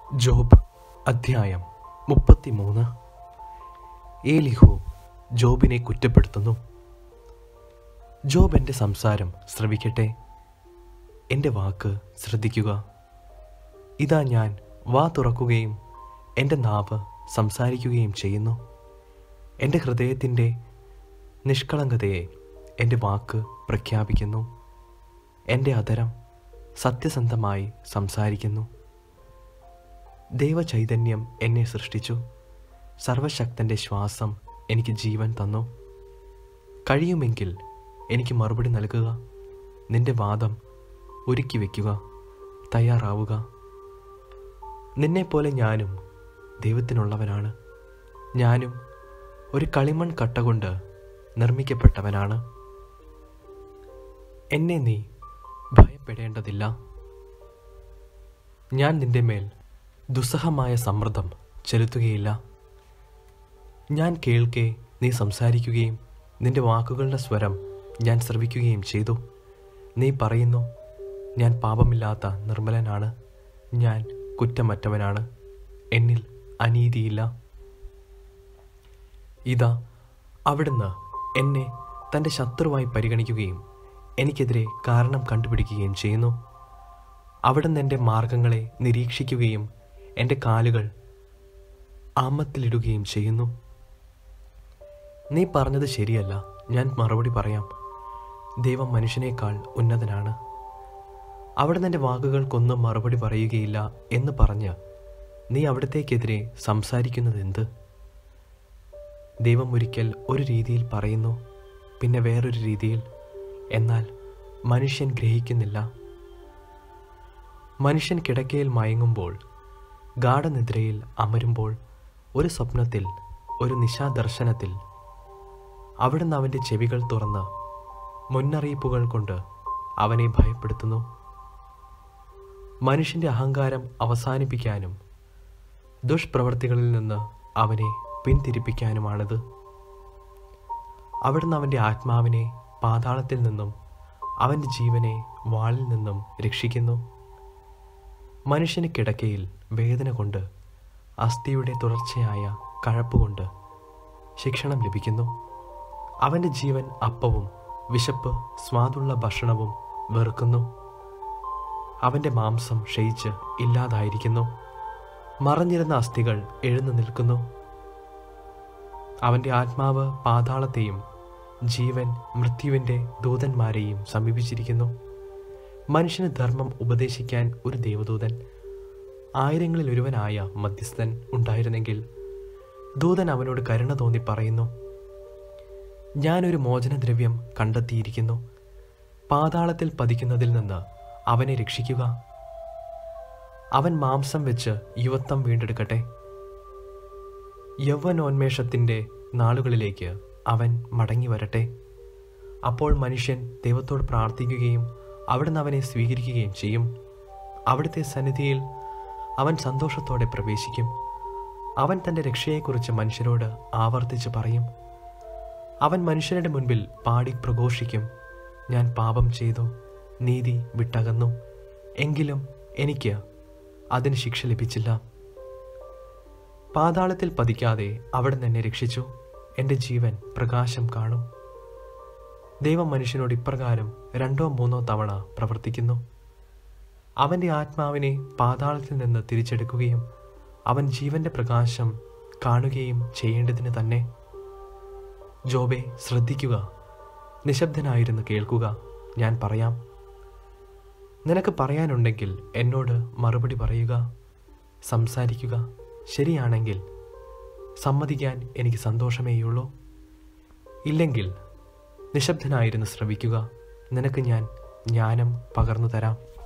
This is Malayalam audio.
ജോബ് അധ്യായം മുപ്പത്തിമൂന്ന് ഏലിഹു ജോബിനെ കുറ്റപ്പെടുത്തുന്നു ജോബ് എൻ്റെ സംസാരം ശ്രവിക്കട്ടെ എൻ്റെ വാക്ക് ശ്രദ്ധിക്കുക ഇതാ ഞാൻ വാ തുറക്കുകയും എൻ്റെ നാവ് സംസാരിക്കുകയും ചെയ്യുന്നു എൻ്റെ ഹൃദയത്തിൻ്റെ നിഷ്കളങ്കതയെ എൻ്റെ വാക്ക് പ്രഖ്യാപിക്കുന്നു എൻ്റെ അതരം സത്യസന്ധമായി സംസാരിക്കുന്നു ദൈവചൈതന്യം എന്നെ സൃഷ്ടിച്ചു സർവശക്തൻ്റെ ശ്വാസം എനിക്ക് ജീവൻ തന്നു കഴിയുമെങ്കിൽ എനിക്ക് മറുപടി നൽകുക നിന്റെ വാദം ഒരുക്കി വയ്ക്കുക തയ്യാറാവുക നിന്നെപ്പോലെ ഞാനും ദൈവത്തിനുള്ളവനാണ് ഞാനും ഒരു കളിമൺ കട്ട കൊണ്ട് നിർമ്മിക്കപ്പെട്ടവനാണ് എന്നെ നീ ഭയപ്പെടേണ്ടതില്ല ഞാൻ നിന്റെ മേൽ ദുസ്സഹമായ സമ്മർദ്ദം ചെലുത്തുകയില്ല ഞാൻ കേൾക്കെ നീ സംസാരിക്കുകയും നിന്റെ വാക്കുകളുടെ സ്വരം ഞാൻ ശ്രവിക്കുകയും ചെയ്തു നീ പറയുന്നു ഞാൻ പാപമില്ലാത്ത നിർമ്മലനാണ് ഞാൻ കുറ്റമറ്റവനാണ് എന്നിൽ അനീതിയില്ല ഇതാ അവിടുന്ന് എന്നെ തൻ്റെ ശത്രുവായി പരിഗണിക്കുകയും എനിക്കെതിരെ കാരണം കണ്ടുപിടിക്കുകയും ചെയ്യുന്നു അവിടുന്ന് എൻ്റെ മാർഗങ്ങളെ നിരീക്ഷിക്കുകയും എൻ്റെ കാലുകൾ ആമത്തിലിടുകയും ചെയ്യുന്നു നീ പറഞ്ഞത് ശരിയല്ല ഞാൻ മറുപടി പറയാം ദൈവം മനുഷ്യനേക്കാൾ ഉന്നതനാണ് അവിടുന്ന് എൻ്റെ വാക്കുകൾക്കൊന്നും മറുപടി പറയുകയില്ല എന്ന് പറഞ്ഞ് നീ അവിടത്തേക്കെതിരെ സംസാരിക്കുന്നത് എന്ത് ദൈവം ഒരിക്കൽ ഒരു രീതിയിൽ പറയുന്നു പിന്നെ വേറൊരു രീതിയിൽ എന്നാൽ മനുഷ്യൻ ഗ്രഹിക്കുന്നില്ല മനുഷ്യൻ കിടക്കയിൽ മയങ്ങുമ്പോൾ ഗാഠനിദ്രയിൽ അമരുമ്പോൾ ഒരു സ്വപ്നത്തിൽ ഒരു നിശാദർശനത്തിൽ അവിടുന്ന് അവൻ്റെ ചെവികൾ തുറന്ന് മുന്നറിയിപ്പുകൾ കൊണ്ട് അവനെ ഭയപ്പെടുത്തുന്നു മനുഷ്യൻ്റെ അഹങ്കാരം അവസാനിപ്പിക്കാനും ദുഷ്പ്രവൃത്തികളിൽ നിന്ന് അവനെ പിന്തിരിപ്പിക്കാനുമാണിത് അവിടുന്ന് അവൻ്റെ ആത്മാവിനെ പാതാളത്തിൽ നിന്നും അവൻ്റെ ജീവനെ വാളിൽ നിന്നും രക്ഷിക്കുന്നു മനുഷ്യന് കിടക്കയിൽ വേദന കൊണ്ട് അസ്ഥിയുടെ തുടർച്ചയായ കഴപ്പുകൊണ്ട് ശിക്ഷണം ലഭിക്കുന്നു അവൻ്റെ ജീവൻ അപ്പവും വിശപ്പ് സ്വാദുള്ള ഭക്ഷണവും വെറുക്കുന്നു അവൻ്റെ മാംസം ക്ഷയിച്ച് ഇല്ലാതായിരിക്കുന്നു മറഞ്ഞിരുന്ന അസ്ഥികൾ എഴുന്നു നിൽക്കുന്നു അവൻ്റെ ആത്മാവ് പാതാളത്തെയും ജീവൻ മൃത്യുവിൻ്റെ ദൂതന്മാരെയും സമീപിച്ചിരിക്കുന്നു മനുഷ്യന് ധർമ്മം ഉപദേശിക്കാൻ ഒരു ദേവദൂതൻ ആയിരങ്ങളിൽ ഒരുവനായ മധ്യസ്ഥൻ ഉണ്ടായിരുന്നെങ്കിൽ ദൂതൻ അവനോട് കരുണ തോന്നി പറയുന്നു ഞാനൊരു മോചനദ്രവ്യം കണ്ടെത്തിയിരിക്കുന്നു പാതാളത്തിൽ പതിക്കുന്നതിൽ നിന്ന് അവനെ രക്ഷിക്കുക അവൻ മാംസം വെച്ച് യുവത്വം വീണ്ടെടുക്കട്ടെ യൗവനോന്മേഷത്തിൻ്റെ നാളുകളിലേക്ക് അവൻ മടങ്ങി വരട്ടെ അപ്പോൾ മനുഷ്യൻ ദൈവത്തോട് പ്രാർത്ഥിക്കുകയും അവിടുന്ന് അവനെ സ്വീകരിക്കുകയും ചെയ്യും അവിടുത്തെ സന്നിധിയിൽ അവൻ സന്തോഷത്തോടെ പ്രവേശിക്കും അവൻ തൻ്റെ രക്ഷയെക്കുറിച്ച് മനുഷ്യരോട് ആവർത്തിച്ച് പറയും അവൻ മനുഷ്യരുടെ മുൻപിൽ പാടി പ്രഘോഷിക്കും ഞാൻ പാപം ചെയ്തു നീതി വിട്ടകന്നു എങ്കിലും എനിക്ക് അതിന് ശിക്ഷ ലഭിച്ചില്ല പാതാളത്തിൽ പതിക്കാതെ അവിടെ എന്നെ രക്ഷിച്ചു എൻ്റെ ജീവൻ പ്രകാശം കാണും ദൈവം മനുഷ്യനോട് ഇപ്രകാരം രണ്ടോ മൂന്നോ തവണ പ്രവർത്തിക്കുന്നു അവൻ്റെ ആത്മാവിനെ പാതാളത്തിൽ നിന്ന് തിരിച്ചെടുക്കുകയും അവൻ ജീവന്റെ പ്രകാശം കാണുകയും ചെയ്യേണ്ടതിന് തന്നെ ജോബെ ശ്രദ്ധിക്കുക നിശബ്ദനായിരുന്നു കേൾക്കുക ഞാൻ പറയാം നിനക്ക് പറയാനുണ്ടെങ്കിൽ എന്നോട് മറുപടി പറയുക സംസാരിക്കുക ശരിയാണെങ്കിൽ സമ്മതിക്കാൻ എനിക്ക് സന്തോഷമേയുള്ളൂ ഇല്ലെങ്കിൽ നിശബ്ദനായിരുന്നു ശ്രവിക്കുക നിനക്ക് ഞാൻ ജ്ഞാനം പകർന്നു തരാം